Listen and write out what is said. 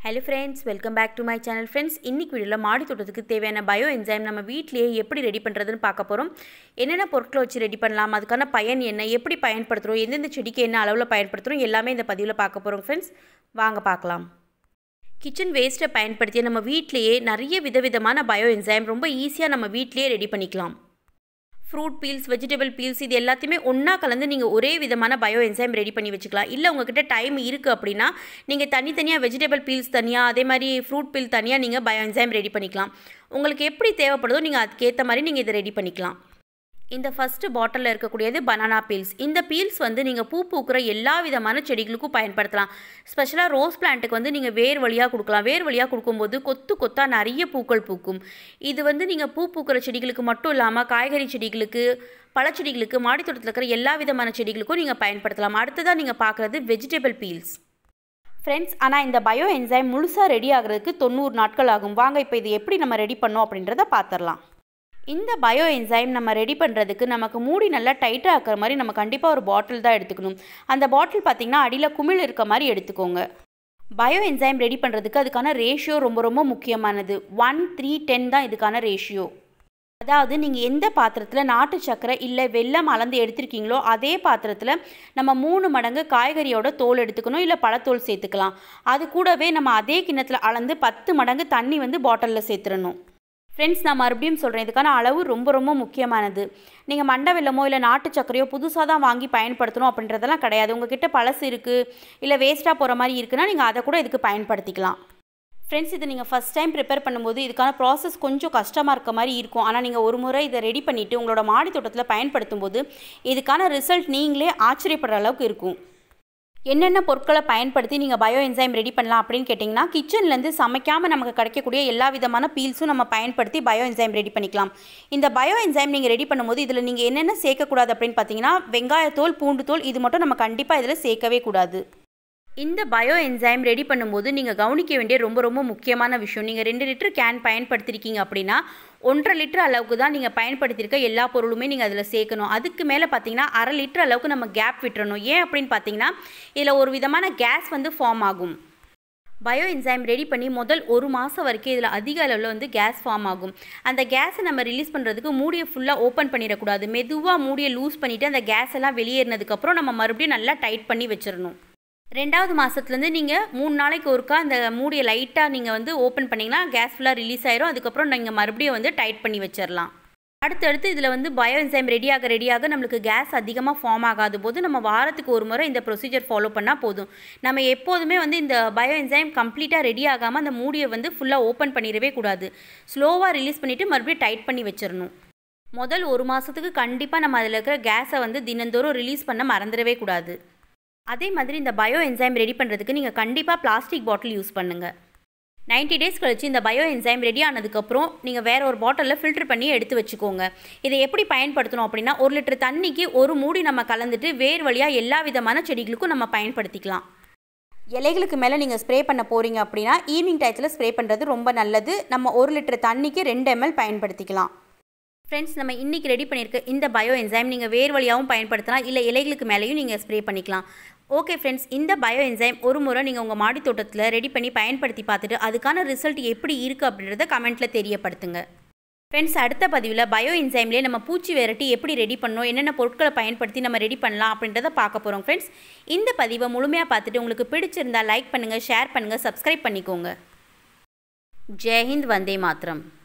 hello friends welcome back to my channel friends இன்னைக்கு வீடியோவில் மாடி தோட்டத்துக்கு தேவையான பயோ என்சைம் நம்ம வீட்டிலேயே எப்படி ரெடி பண்ணுறதுன்னு பார்க்க போகிறோம் என்னென்ன பொருட்களை வச்சு ரெடி பண்ணலாம் அதுக்கான பயன் என்ன எப்படி பயன்படுத்துகிறோம் எந்தெந்த செடிக்கு என்ன அளவில் பயன்படுத்துகிறோம் எல்லாமே இந்த பதிவில் பார்க்க போகிறோம் ஃப்ரெண்ட்ஸ் வாங்க பார்க்கலாம் கிச்சன் வேஸ்ட்டை பயன்படுத்தி நம்ம வீட்டிலேயே நிறைய விதவிதமான பயோ என்சைம் ரொம்ப ஈஸியாக நம்ம வீட்டிலேயே ரெடி பண்ணிக்கலாம் ஃப்ரூட் பீல்ஸ் வெஜிடபிள் பீல்ஸ் இது எல்லாத்தையுமே ஒன்றா கலந்து நீங்கள் ஒரே விதமான பயோ என்சைம் ரெடி பண்ணி வச்சுக்கலாம் இல்லை உங்ககிட்ட டைம் இருக்குது அப்படின்னா நீங்கள் தனித்தனியாக வெஜிடபிள் பீல்ஸ் தனியாக அதே மாதிரி ஃப்ரூட் பீல் தனியாக நீங்கள் பயோ என்சைம் ரெடி பண்ணிக்கலாம் உங்களுக்கு எப்படி தேவைப்படுதோ நீங்கள் அதுக்கேற்ற மாதிரி நீங்கள் இதை ரெடி பண்ணிக்கலாம் இந்த ஃபஸ்ட்டு பாட்டிலில் இருக்கக்கூடியது பனானா பீல்ஸ் இந்த பீல்ஸ் வந்து நீங்கள் பூ பூக்கிற எல்லா விதமான செடிகளுக்கும் பயன்படுத்தலாம் ஸ்பெஷலாக ரோஸ் பிளான்ட்டுக்கு வந்து நீங்கள் வேர் வழியாக கொடுக்கலாம் வேர் வழியாக கொடுக்கும்போது கொத்து கொத்தாக நிறைய பூக்கள் பூக்கும் இது வந்து நீங்கள் பூ பூக்கிற செடிகளுக்கு மட்டும் இல்லாமல் காய்கறி செடிகளுக்கு பழச்செடிகளுக்கு மாடித்தோட்டத்தில் இருக்கிற எல்லா விதமான செடிகளுக்கும் நீங்கள் பயன்படுத்தலாம் அடுத்ததாக நீங்கள் பார்க்குறது வெஜிடபிள் பீல்ஸ் ஃப்ரெண்ட்ஸ் ஆனால் இந்த பயோ என்சைம் முழுசாக ரெடி ஆகிறதுக்கு தொண்ணூறு நாட்கள் ஆகும் வாங்க இப்போ இது எப்படி நம்ம ரெடி பண்ணோம் அப்படின்றத பார்த்துடலாம் இந்த பயோ என்சைம் நம்ம ரெடி பண்ணுறதுக்கு நமக்கு மூடி நல்லா டைட்டாக இருக்கிற மாதிரி நம்ம கண்டிப்பாக ஒரு பாட்டில் தான் எடுத்துக்கணும் அந்த பாட்டில் பார்த்திங்கன்னா அடியில் குமிழ் இருக்க மாதிரி எடுத்துக்கோங்க பயோ என்சைம் ரெடி பண்ணுறதுக்கு அதுக்கான ரேஷியோ ரொம்ப ரொம்ப முக்கியமானது ஒன் த்ரீ டென் தான் இதுக்கான ரேஷியோ அதாவது நீங்கள் எந்த பாத்திரத்தில் நாட்டு சக்கரை இல்லை வெல்லம் அளந்து எடுத்திருக்கீங்களோ அதே பாத்திரத்தில் நம்ம மூணு மடங்கு காய்கறியோட தோல் எடுத்துக்கணும் இல்லை பழத்தோல் சேர்த்துக்கலாம் அது கூடவே நம்ம அதே கிண்ணத்தில் அளந்து பத்து மடங்கு தண்ணி வந்து பாட்டிலில் சேர்த்துடணும் ஃப்ரெண்ட்ஸ் நான் மறுபடியும் சொல்கிறேன் இதுக்கான அளவு ரொம்ப ரொம்ப முக்கியமானது நீங்கள் மண்டை வெள்ளமோ இல்லை நாட்டு சக்கரையோ புதுசாக தான் வாங்கி பயன்படுத்தணும் அப்படின்றதெல்லாம் கிடையாது உங்ககிட்ட பழசு இருக்குது இல்லை வேஸ்ட்டாக போகிற மாதிரி இருக்குன்னா நீங்கள் அதை கூட இதுக்கு பயன்படுத்திக்கலாம் ஃப்ரெண்ட்ஸ் இதை நீங்கள் ஃபஸ்ட் டைம் ப்ரிப்பேர் பண்ணும்போது இதுக்கான ப்ராசஸ் கொஞ்சம் கஷ்டமாக இருக்க மாதிரி இருக்கும் ஆனால் நீங்கள் ஒரு முறை இதை ரெடி பண்ணிவிட்டு உங்களோட மாடி தோட்டத்தில் பயன்படுத்தும் போது இதுக்கான ரிசல்ட் நீங்களே ஆச்சரியப்படுற அளவுக்கு இருக்கும் என்னென்ன பொருட்களை பயன்படுத்தி நீங்கள் பயோ என்சைம் ரெடி பண்ணலாம் அப்படின்னு கேட்டிங்கன்னா கிச்சன்லேருந்து சமைக்காமல் நமக்கு கிடைக்கக்கூடிய எல்லா விதமான பீல்ஸும் நம்ம பயன்படுத்தி பயோ என்சைம் ரெடி பண்ணிக்கலாம் இந்த பயோ என்சைம் நீங்கள் ரெடி பண்ணும்போது இதில் நீங்கள் என்னென்ன சேர்க்கக்கூடாது அப்படின்னு பார்த்தீங்கன்னா வெங்காயத்தோல் பூண்டு தோல் இது மட்டும் நம்ம கண்டிப்பாக இதில் சேர்க்கவே கூடாது இந்த பயோ என்சைம் ரெடி பண்ணும்போது நீங்கள் கவனிக்க வேண்டிய ரொம்ப ரொம்ப முக்கியமான விஷயம் நீங்கள் ரெண்டு லிட்டர் கேன் பயன்படுத்திருக்கீங்க அப்படின்னா ஒன்றரை லிட்டர் அளவுக்கு தான் நீங்கள் பயன்படுத்தியிருக்க எல்லா பொருளுமே நீங்கள் அதில் சேர்க்கணும் அதுக்கு மேலே பார்த்தீங்கன்னா அரை லிட்டர் அளவுக்கு நம்ம கேப் விட்டுறணும் ஏன் அப்படின்னு பார்த்தீங்கன்னா இதில் ஒரு விதமான கேஸ் வந்து ஃபார்ம் ஆகும் பயோ என்சைம் ரெடி பண்ணி முதல் ஒரு மாதம் வரைக்கும் இதில் அதிக அளவில் வந்து கேஸ் ஃபார்ம் ஆகும் அந்த கேஸை நம்ம ரிலீஸ் பண்ணுறதுக்கு மூடியை ஃபுல்லாக ஓப்பன் பண்ணிடக்கூடாது மெதுவாக மூடியை லூஸ் பண்ணிவிட்டு அந்த கேஸ் எல்லாம் வெளியேறினதுக்கப்புறம் நம்ம மறுபடியும் நல்லா டைட் பண்ணி வச்சிடணும் ரெண்டாவது மாதத்துலேருந்து நீங்கள் மூணு நாளைக்கு ஒருக்கா அந்த மூடியை லைட்டாக நீங்கள் வந்து ஓப்பன் பண்ணிங்கன்னா கேஸ் ஃபுல்லாக ரிலீஸ் ஆயிரும் அதுக்கப்புறம் நீங்கள் மறுபடியும் வந்து டைட் பண்ணி வச்சிடலாம் அடுத்தடுத்து இதில் வந்து பயோ என்சைம் ரெடியாக ரெடியாக நம்மளுக்கு கேஸ் அதிகமாக ஃபார்ம் ஆகாத போது நம்ம வாரத்துக்கு ஒரு முறை இந்த ப்ரொசீஜர் ஃபாலோ பண்ணால் போதும் நம்ம எப்போதுமே வந்து இந்த பயோ என்சைம் கம்ப்ளீட்டாக ரெடி ஆகாமல் அந்த மூடியை வந்து ஃபுல்லாக ஓப்பன் பண்ணிடவே கூடாது ஸ்லோவாக ரிலீஸ் பண்ணிவிட்டு மறுபடியும் டைட் பண்ணி வச்சிடணும் முதல் ஒரு மாதத்துக்கு கண்டிப்பாக நம்ம அதில் இருக்கிற கேஸை வந்து தினந்தோறும் ரிலீஸ் பண்ண மறந்துடவே கூடாது அதே மாதிரி இந்த பயோ என்சைம் ரெடி பண்ணுறதுக்கு நீங்கள் கண்டிப்பாக பிளாஸ்டிக் பாட்டில் யூஸ் பண்ணுங்கள் நைன்ட்டி டேஸ் கழிச்சு இந்த பயோ என்சைம் ரெடி ஆனதுக்கப்புறம் நீங்கள் வேறு ஒரு பாட்டிலில் ஃபில்டர் பண்ணி எடுத்து வச்சுக்கோங்க இதை எப்படி பயன்படுத்தணும் அப்படின்னா ஒரு லிட்டர் தண்ணிக்கு ஒரு மூடி நம்ம கலந்துட்டு வேர் வழியாக எல்லா விதமான செடிகளுக்கும் நம்ம பயன்படுத்திக்கலாம் இலைகளுக்கு மேலே நீங்கள் ஸ்ப்ரே பண்ண போகிறீங்க அப்படின்னா ஈவினிங் டயத்தில் ஸ்ப்ரே பண்ணுறது ரொம்ப நல்லது நம்ம ஒரு லிட்டர் தண்ணிக்கு ரெண்டு எம்எல் பயன்படுத்திக்கலாம் ஃப்ரெண்ட்ஸ் நம்ம இன்றைக்கி ரெடி பண்ணியிருக்க இந்த பயோ என்சைம் நீங்கள் வேர் வழியாகவும் பயன்படுத்தலாம் இல்லை இலைகளுக்கு மேலேயும் நீங்கள் ஸ்ப்ரே பண்ணிக்கலாம் ஓகே ஃப்ரெண்ட்ஸ் இந்த பயோ என்சைம் ஒரு முறை நீங்கள் உங்கள் மாடி தோட்டத்தில் ரெடி பண்ணி பயன்படுத்தி பார்த்துட்டு அதுக்கான ரிசல்ட் எப்படி இருக்குது அப்படின்றத கமெண்ட்டில் தெரியப்படுத்துங்க ஃப்ரெண்ட்ஸ் அடுத்த பதிவில் பயோ என்சைம்லேயே நம்ம பூச்சி வெரைட்டி எப்படி ரெடி பண்ணோம் என்னென்ன பொருட்களை பயன்படுத்தி நம்ம ரெடி பண்ணலாம் அப்படின்றத பார்க்க போகிறோம் ஃப்ரெண்ட்ஸ் இந்த பதிவை முழுமையாக பார்த்துட்டு உங்களுக்கு பிடிச்சிருந்தா லைக் பண்ணுங்கள் ஷேர் பண்ணுங்கள் சப்ஸ்கிரைப் பண்ணிக்கோங்க ஜெய்ஹிந்த் வந்தே மாத்திரம்